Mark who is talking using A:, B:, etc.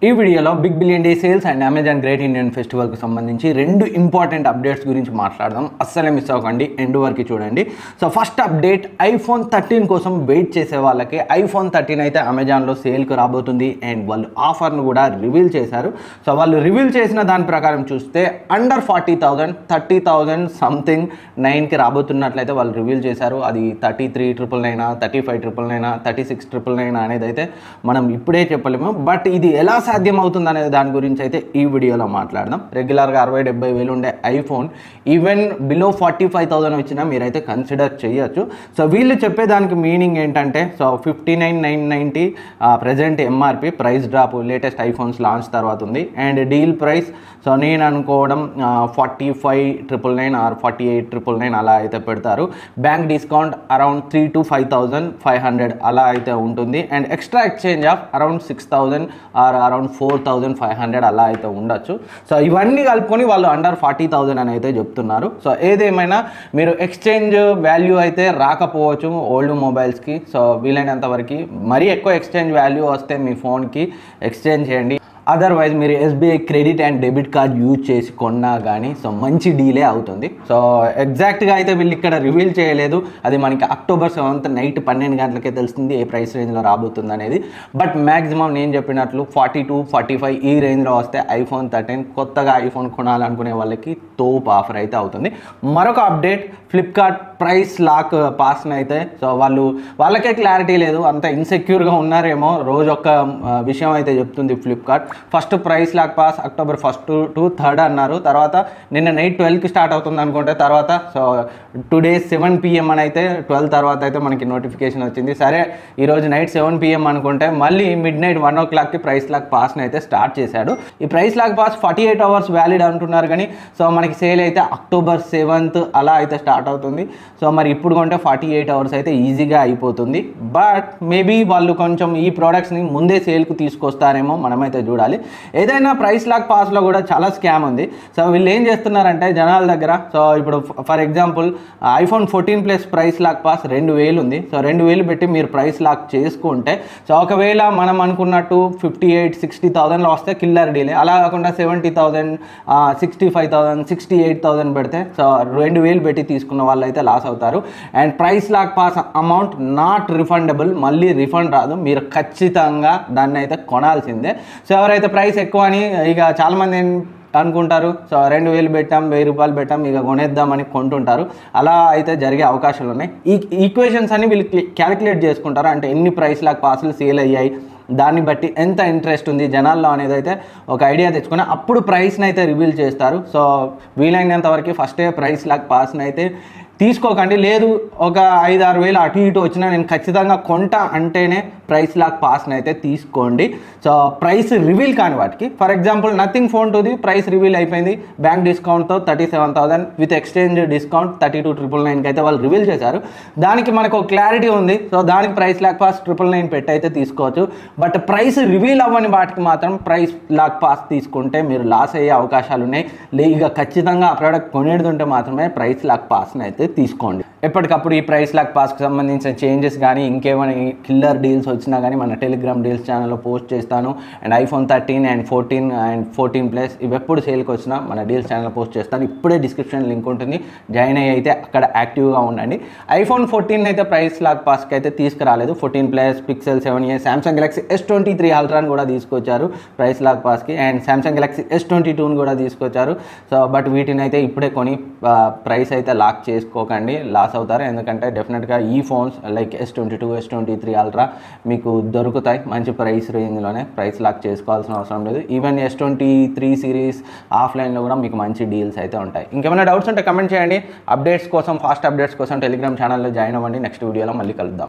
A: ఈ వీడియోలో big billion day sales and Amazon great Indian ఫెస్టివల్కి సంబంధించి రెండు ఇంపార్టెంట్ అప్డేట్స్ గురించి మాట్లాడదాం అస్సలే మిస్ అవ్వకండి ఎండ్ వరకు చూడండి so first update iPhone thirteen కోసం వెయిట్ చేసే వాళ్ళకి ఐఫోన్ థర్టీన్ అయితే అమెజాన్లో సేల్కి రాబోతుంది అండ్ వాళ్ళు ఆఫర్ను కూడా రివీల్ చేశారు సో వాళ్ళు రివీల్ చేసిన దాని ప్రకారం చూస్తే under forty thousand thirty thousand something నైన్కి రాబోతున్నట్లయితే వాళ్ళు రివీల్ చేశారు అది థర్టీ త్రీ ట్రిపుల్ నైనా థర్టీ ఫైవ్ ట్రిపుల్ నైనా థర్టీ సిక్స్ ట్రిపుల్ నైన్ అనేది అయితే మనం ఇప్పుడే చెప్పలేము బట్ ఇది ఎలా సాధ్యం అవుతుంది అనే దాని గురించి అయితే ఈ వీడియోలో మాట్లాడదాం రెగ్యులర్గా అరవై డెబ్బై వేలు ఉండే iPhone even below forty five thousand వచ్చినా మీరైతే కన్సిడర్ చేయొచ్చు సో వీళ్ళు చెప్పేదానికి మీనింగ్ ఏంటంటే so fifty nine nine ninety present MRP price drop latest iPhones launch తర్వాత ఉంది అండ్ డీల్ ప్రైస్ సో నేను అనుకోవడం forty five triple nine or forty eight triple nine అలా అయితే పెడతారు bank discount around three to five thousand five hundred అలా అయితే ఉంటుంది and extra exchange off around six thousand are around four thousand five hundred అలా అయితే ఉండొచ్చు so ఇవన్నీ కలుపుకొని వాళ్ళు అండర్ ఫార్టీ థౌజండ్ అని అయితే చెప్తున్నారు సో ఏదేమైనా మీరు ఎక్స్చేంజ్ వాల్యూ అయితే రాకపోవచ్చు ఓల్డ్ మొబైల్స్కి సో వీలైనంత వరకు మరీ ఎక్కువ ఎక్స్చేంజ్ వాల్యూ వస్తే మీ ఫోన్కి ఎక్స్చేంజ్ చేయండి అదర్వైజ్ మీరు SBI credit and debit card use చేసి కొన్నా కానీ సో మంచి డీలే అవుతుంది సో ఎగ్జాక్ట్గా అయితే వీళ్ళు ఇక్కడ రివీల్ చేయలేదు అది మనకి అక్టోబర్ సెవెంత్ నైట్ పన్నెండు గంటలకే తెలుస్తుంది ఏ ప్రైస్ రేంజ్లో రాబోతుంది అనేది బట్ మ్యాక్సిమం నేను చెప్పినట్లు ఫార్టీ టూ ఫార్టీ ఫైవ్ ఈ రేంజ్లో వస్తే ఐఫోన్ థర్టీన్ కొత్తగా ఐఫోన్ కొనాలనుకునే వాళ్ళకి తోపు ఆఫర్ అయితే అవుతుంది మరొక అప్డేట్ ఫ్లిప్కార్ట్ ప్రైస్ లాక్ పాస్ని అయితే సో వాళ్ళు వాళ్ళకే క్లారిటీ లేదు అంత ఇన్సెక్యూర్గా ఉన్నారేమో రోజు ఒక ఆ, విషయం అయితే చెప్తుంది Flipkart first price lock pass October first to third అన్నారు తర్వాత నిన్న నైట్ ట్వెల్వ్కి స్టార్ట్ అవుతుంది అనుకుంటే తర్వాత సో టుడే సెవెన్ పిఎం అని అయితే ట్వెల్వ్ తర్వాత అయితే మనకి నోటిఫికేషన్ వచ్చింది సరే ఈరోజు నైట్ సెవెన్ పిఎం అనుకుంటే మళ్ళీ మిడ్ నైట్ వన్ ఓ క్లాక్కి ప్రైస్ లాక్ పాస్ని అయితే స్టార్ట్ చేశాడు ఈ price lock pass forty eight hours valid అంటున్నారు కానీ సో మనకి సేల్ అయితే అక్టోబర్ సెవెంత్ అలా అయితే స్టార్ట్ అవుతుంది సో మరి ఇప్పుడు కొంటే ఫార్టీ ఎయిట్ అవర్స్ అయితే ఈజీగా అయిపోతుంది బట్ మేబీ వాళ్ళు కొంచెం ఈ ప్రోడక్ట్స్ని ముందే సేల్కి తీసుకొస్తారేమో మనమైతే చూడాలి ఏదైనా ప్రైస్ లాక్ పాస్లో కూడా చాలా స్కామ్ ఉంది సో వీళ్ళు ఏం చేస్తున్నారంటే జనాల దగ్గర సో ఇప్పుడు for example iPhone fourteen plus price lock pass రెండు వేలు ఉంది సో రెండు వేలు పెట్టి మీరు ప్రైస్ లాక్ చేసుకుంటే సో ఒకవేళ మనం అనుకున్నట్టు ఫిఫ్టీ ఎయిట్ సిక్స్టీ థౌసండ్లో వస్తే కిల్లర్ డీలే అలా కాకుండా seventy thousand sixty five thousand sixty eight thousand పెడితే సో రెండు వేలు పెట్టి తీసుకున్న వాళ్ళు అయితే లాస్ అవుతారు and price lock pass amount not refundable మళ్ళీ రిఫండ్ రాదు మీరు ఖచ్చితంగా దాన్ని అయితే కొనాల్సిందే సో ఎవరైతే ప్రైస్ ఎక్కువ అని ఇక చాలామంది ఏం అనుకుంటారు సో రెండు వేలు పెట్టాం వెయ్యి రూపాయలు పెట్టాం ఇక కొనేద్దామని కొంటుంటారు అలా అయితే జరిగే అవకాశాలు ఉన్నాయి ఈ ఈక్వేషన్స్ అన్ని వీళ్ళు క్యాలిక్యులేట్ చేసుకుంటారు అంటే ఎన్ని ప్రైస్ లాక్ పాసులు సేల్ అయ్యాయి దాన్ని బట్టి ఎంత ఇంట్రెస్ట్ ఉంది జనాల్లో అనేది అయితే ఒక ఐడియా తెచ్చుకొని అప్పుడు ప్రైస్ని అయితే రివీల్ చేస్తారు సో వీలైనంత వరకు ఫస్టే ప్రైస్ లాక్ పాస్ని అయితే తీసుకోకండి లేదు ఒక ఐదు ఆరు వేలు అటు ఇటు వచ్చినా నేను ఖచ్చితంగా కొంటా అంటేనే ప్రైస్ లాక్ పాస్ని అయితే తీసుకోండి సో ప్రైస్ రివీల్ కాని వాటికి for example nothing phone to the price reveal అయిపోయింది బ్యాంక్ డిస్కౌంట్తో thirty seven thousand with exchange discount thirty two triple నైన్కి అయితే వాళ్ళు రివీల్ చేశారు దానికి మనకు ఒక క్లారిటీ ఉంది సో దానికి price lock pass triple nine పెట్టి అయితే తీసుకోవచ్చు బట్ ప్రైస్ రివీల్ అవ్వని వాటికి మాత్రం ప్రైస్ లాక్ పాస్ తీసుకుంటే మీరు లాస్ అయ్యే అవకాశాలు ఉన్నాయి లే ఇక ఖచ్చితంగా ఆ ప్రోడక్ట్ కొనేడుతుంటే మాత్రమే ప్రైస్ లాక్ పాస్ని అయితే తీసుకోండి ఎప్పటికప్పుడు ఈ ప్రైస్ లాక్ పాస్కి సంబంధించిన చేంజెస్ కానీ ఇంకేమైనా కిల్లర్ డీల్స్ వచ్చినా కానీ మన టెలిగ్రామ్ డీల్స్ ఛానల్లో పోస్ట్ చేస్తాను and iPhone thirteen and fourteen and fourteen plus ఇవి ఎప్పుడు సేల్కి వచ్చినా మన డీల్స్ ఛానల్లో పోస్ట్ చేస్తాను ఇప్పుడే డిస్క్రిప్షన్ లింక్ ఉంటుంది జాయిన్ అయ్యి అయితే అక్కడ యాక్టివ్గా ఉండండి ఐఫోన్ ఫోర్టీన్ అయితే ప్రైస్ లాక్ పాస్కి అయితే తీసుకురాలేదు fourteen plus Pixel seven A Samsung Galaxy S twenty three అల్ట్రాన్ కూడా తీసుకొచ్చారు ప్రైస్ లాక్ పాస్కి and Samsung Galaxy S twenty టూని కూడా తీసుకొచ్చారు సో బట్ వీటిని అయితే ఇప్పుడే కొని ప్రైస్ అయితే లాక్ చేసుకోకండి లాస్ అవుతారు ఎందుకంటే డెఫినెట్గా ఈ phones like S twenty two S twenty three ultra మీకు దొరుకుతాయి మంచి ప్రైస్ రేంజ్లోనే ప్రైస్ లాక్ చేసుకోవాల్సిన అవసరం లేదు even S twenty three series ఆఫ్లైన్లో కూడా మీకు మంచి డీల్స్ అయితే ఉంటాయి ఇంకేమైనా డౌట్స్ ఉంటే కమెంట్ చేయండి అప్డేట్స్ కోసం ఫాస్ట్ అప్డేట్స్ కోసం టెలిగ్రామ్ ఛానల్లో జాయిన్ అవ్వండి నెక్స్ట్ వీడియోలో మళ్ళీ కలుద్దాం